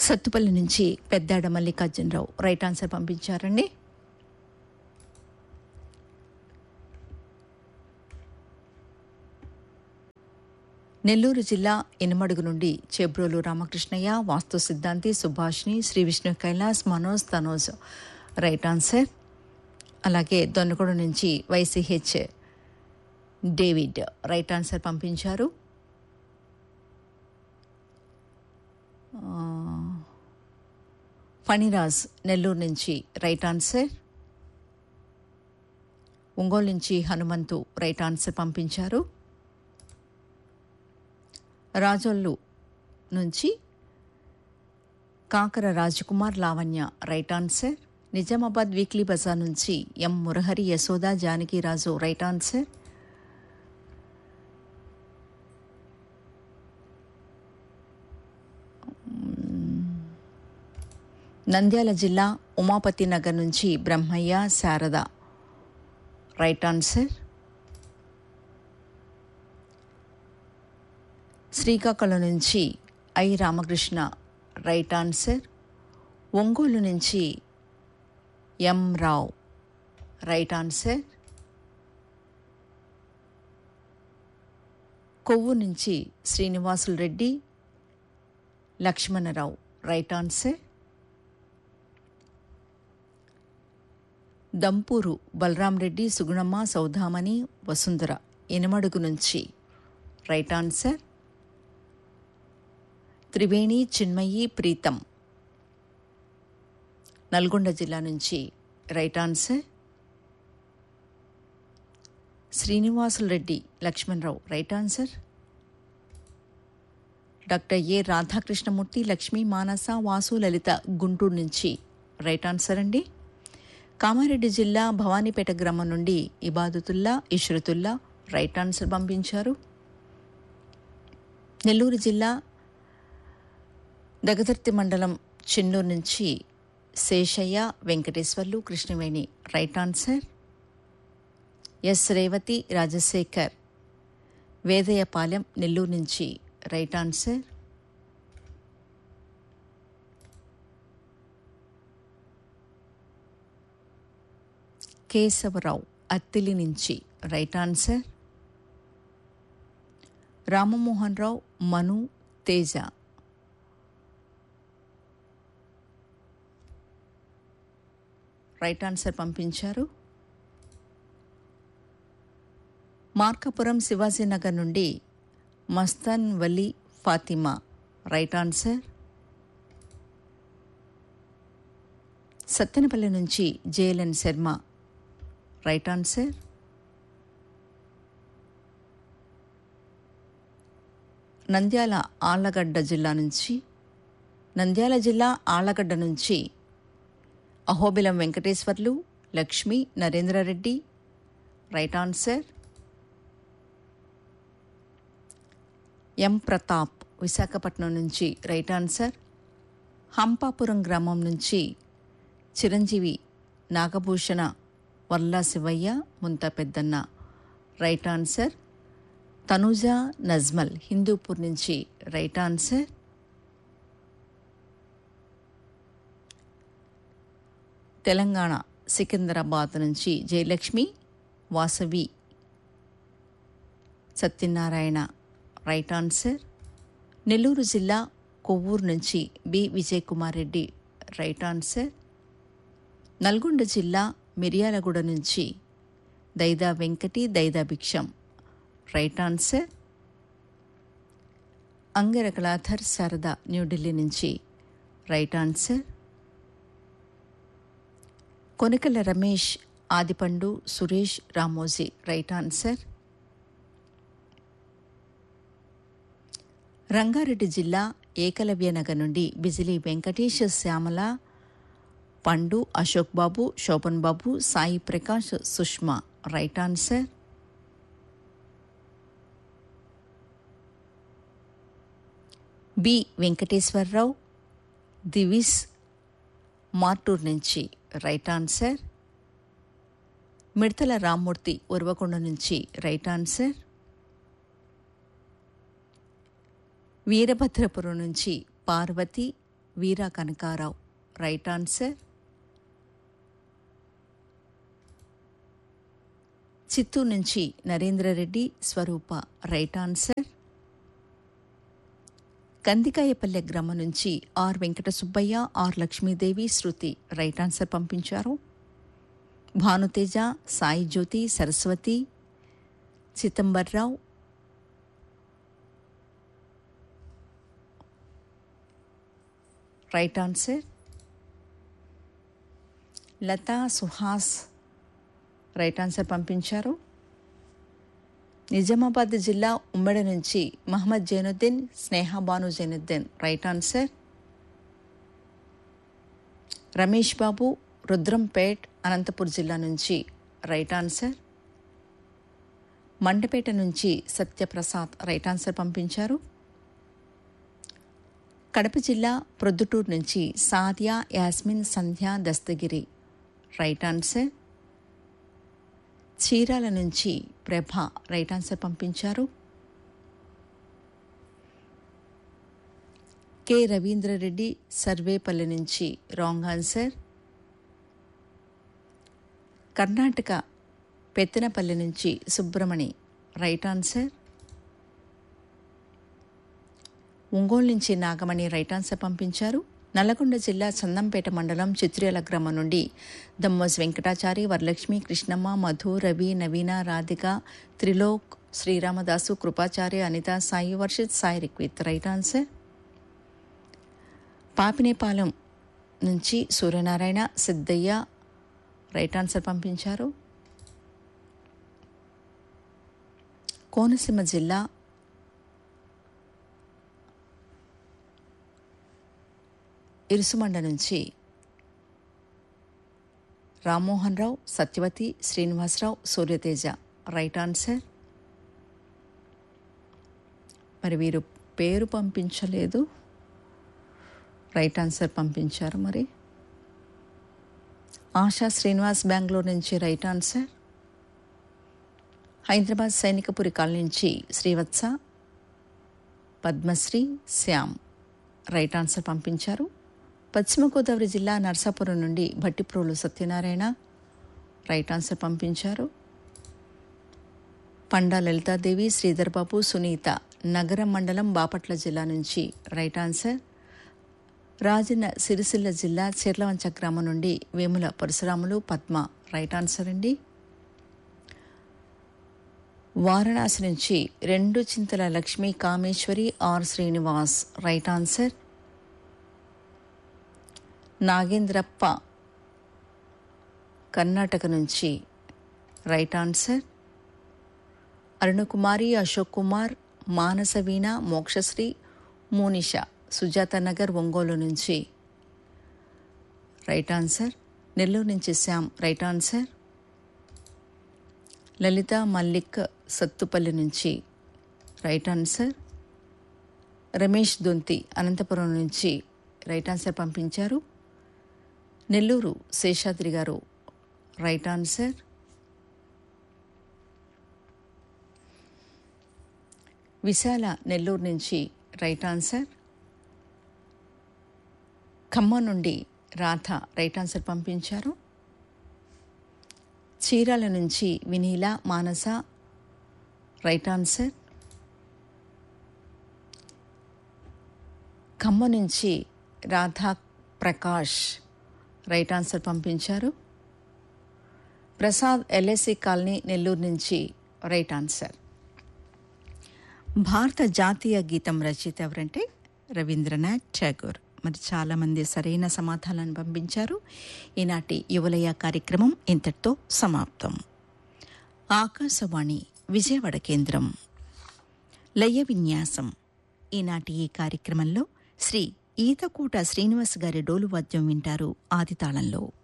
సత్తుపల్లి నుంచి Peddada Mallikarjunarao right answer పంపించారండి నెల్లూరు జిల్లా ఇనమడుగు నుండి చెబ్రోలు రామకృష్ణయ్య వాస్తు సిద్ధాంతి సుభాష్ని శ్రీ విష్ణు కైలాస్ మనోజ్ తనోజ్ రైట్ ఆన్సర్ అలాగే దొన్నగూడ నుంచి వైసీహెచ్ డేవిడ్ రైట్ ఆన్సర్ పంపించారు ఆ, ఫణిరాజ్ నెల్లూరు నుంచి రైట్ ఆన్సర్ ఒంగోలు నుంచి హనుమంతు రైట్ ఆన్సర్ పంపించారు రాజోళ్ళు నుంచి Kakara Rajkumar Lavanya right answer Nizamabad weekly Bazar నుంచి M Murahari Yashoda Janakiraju right answer Nandyal జిల్లా ఉమాపతి నగర్ నుంచి బ్రహ్మయ్య శారద రైట్ ఆన్సర్ శ్రీకాకుళం నుంచి I Ramakrishna right answer Ongole నుంచి ఎం రావ్ రైట్ ఆన్సర్ కొవ్వు నుంచి శ్రీనివాసులు రెడ్డి లక్ష్మణరావు రైట్ ఆన్సర్ దంపూరు బలరాం రెడ్డి సుగుణమ్మ సౌధామణి వసుంధర ఎనమడుగు నుంచి రైట్ ఆన్సర్ త్రివేణి చిన్మయి ప్రీతం నల్గొండ జిల్లా నుంచి right answer Srinivasulu Reddy Lakshmana Rao right answer doctor ఏ రాధాకృష్ణమూర్తి లక్ష్మీ మానస వాసు లలిత గుంటూరు నుంచి రైట్ ఆన్సర్ అండి కామారెడ్డి జిల్లా భవానీపేట గ్రామం నుండి ఇబాదుతుల్లా ఇష్రతుల్లా రైట్ ఆన్సర్ పంపించారు నెల్లూరు జిల్లా దగదర్తి మండలం చెన్నూరు నుంచి Seshaiah Venkateswarlu Krishnaveni right answer S Revathi Rajasekhar Vedayapalem Nellore నుంచి రైట్ ఆన్సర్ కేశవరావు అత్తిలి నుంచి right answer Ramamohan Rao Manu Teja right answer పంపించారు మార్కాపురం శివాజీనగర్ నుండి మస్తాన్ వలీ ఫాతిమా రైట్ ఆన్సర్ సత్తెనపల్లి నుంచి JLN Sharma right answer Nandyal Allagadda జిల్లా నుంచి నంద్యాల జిల్లా ఆళ్లగడ్డ నుంచి Ahobilam Venkateswarlu Lakshmi Narendra Reddy right answer M Pratap Visakhapatnam నుంచి రైట్ ఆన్సర్ హంపాపురం గ్రామం నుంచి చిరంజీవి నాగభూషణ వర్లా శివయ్య ముంత పెద్దన్న రైట్ ఆన్సర్ తనుజ నజ్మల్ హిందూపూర్ నుంచి రైట్ ఆన్సర్ తెలంగాణ సికింద్రాబాద్ నుంచి జయలక్ష్మి వాసవి సత్యనారాయణ రైట్ ఆన్సర్ నెల్లూరు జిల్లా కొవ్వూరు నుంచి B Vijay Kumar Reddy right answer Nalgonda జిల్లా మిర్యాలగూడ నుంచి దైదా వెంకటి దైదా భిక్షం రైట్ ఆన్సర్ అంగరకళాధర్ శారద న్యూఢిల్లీ నుంచి right answer Konakala Ramesh Adipandu Suresh Ramoji right answer Rangareddy జిల్లా ఏకలవ్య నగర్ నుండి Bijili Venkatesh Shyamala Pandu Ashok Babu Sobhan Babu Sai Prakash Sushma right answer B Venkateswara Rao Divis Martur నుంచి రైట్ ఆన్సర్ మిడతల రామ్మూర్తి ఉర్వకొండ నుంచి రైట్ ఆన్సర్ వీరభద్రపురం నుంచి పార్వతి వీరా కనకారావు రైట్ ఆన్సర్ చిత్తూరు నుంచి నరేంద్రరెడ్డి స్వరూప రైట్ ఆన్సర్ కందికాయపల్లె గ్రామం నుంచి R Venkata Subbaiah R Lakshmidevi Shruti right answer పంపించారు Bhanuteja Sai Jyothi Saraswathi Chidambara Rao right answer Latha Suhas right answer పంపించారు నిజామాబాద్ జిల్లా ఉమ్మడి నుంచి మహమ్మద్ జైనుద్దీన్ స్నేహాబాను జైనుద్దీన్ రైట్ ఆన్సర్ రమేష్ బాబు రుద్రంపేట్ అనంతపూర్ జిల్లా నుంచి రైట్ ఆన్సర్ మండపేట నుంచి సత్యప్రసాద్ రైట్ ఆన్సర్ పంపించారు కడప జిల్లా ప్రొద్దుటూరు నుంచి సాదియా యాస్మిన్ సంధ్య దస్తగిరి రైట్ ఆన్సర్ చీరాల నుంచి ప్రభ రైట్ ఆన్సర్ పంపించారు కె రవీంద్రరెడ్డి సర్వేపల్లి నుంచి రాంగ్ ఆన్సర్ కర్ణాటక పెత్తనపల్లి నుంచి సుబ్రమణి రైట్ ఆన్సర్ ఒంగోలు నుంచి నాగమణి రైట్ ఆన్సర్ పంపించారు నల్లగొండ జిల్లా చందంపేట మండలం చిత్రేల గ్రామం నుండి దమ్మోస్ వెంకటాచారి వరలక్ష్మి కృష్ణమ్మ మధు రవి నవీన రాధిక త్రిలోక్ శ్రీరామదాసు కృపాచార్య అనిత సాయి వర్షిత్ సాయి రిక్విత్ రైట్ ఆన్సర్ పాపినేపాలెం నుంచి సూర్యనారాయణ సిద్ధయ్య రైట్ ఆన్సర్ పంపించారు కోనసీమ జిల్లా ఇరుసుమండ నుంచి రామ్మోహన్ రావు సత్యవతి శ్రీనివాసరావు సూర్యతేజ రైట్ ఆన్సర్ మరి వీరు పేరు పంపించలేదు రైట్ ఆన్సర్ పంపించారు మరి ఆశా శ్రీనివాస్ బెంగళూరు నుంచి right answer Hyderabad Sainikpuri colony నుంచి శ్రీవత్స పద్మశ్రీ శ్యామ్ రైట్ ఆన్సర్ పంపించారు పశ్చిమ గోదావరి జిల్లా నర్సాపురం నుండి భట్టిప్రోలు సత్యనారాయణ రైట్ ఆన్సర్ పంపించారు పండా లలితాదేవి శ్రీధర్ బాబు సునీత నగరం మండలం బాపట్ల జిల్లా నుంచి రైట్ ఆన్సర్ రాజన్న సిరిసిల్ల జిల్లా చీర్లవంచ గ్రామం నుండి వేముల పరశురాములు పద్మ రైట్ ఆన్సర్ అండి వారణాసి నుంచి రెండు Chintala Lakshmi Kameswari R Srinivas right answer Nagendrappa Karnataka నుంచి రైట్ ఆన్సర్ అరుణకుమారి అశోక్ కుమార్ మానసవీణ మోక్షశ్రీ మోనిష సుజాత నగర్ ఒంగోలు నుంచి రైట్ ఆన్సర్ నెల్లూరు నుంచి శ్యామ్ రైట్ ఆన్సర్ లలిత మల్లిక్ సత్తుపల్లి నుంచి రైట్ ఆన్సర్ రమేష్ దొంతి అనంతపురం నుంచి రైట్ ఆన్సర్ పంపించారు నెల్లూరు శేషాద్రి గారు రైట్ ఆన్సర్ విశాల నెల్లూరు నుంచి రైట్ ఆన్సర్ ఖమ్మం నుండి రాధ రైట్ ఆన్సర్ పంపించారు చీరాల నుంచి వినీల మానస రైట్ ఆన్సర్ ఖమ్మం నుంచి రాధా ప్రకాష్ రైట్ ఆన్సర్ పంపించారు ప్రసాద్ ఎల్ఐసి కాలనీ నెల్లూరు నుంచి రైట్ ఆన్సర్ భారత జాతీయ గీతం రచయిత ఎవరంటే రవీంద్రనాథ్ ఠాగూర్ మరి చాలామంది సరైన సమాధానాన్ని పంపించారు ఈనాటి యువలయ కార్యక్రమం ఇంతటితో సమాప్తం ఆకాశవాణి విజయవాడ కేంద్రం లయ విన్యాసం ఈనాటి ఈ కార్యక్రమంలో శ్రీ ఈతకూట శ్రీనివాస్ గారి డోలు వాద్యం వింటారు ఆదితాళంలో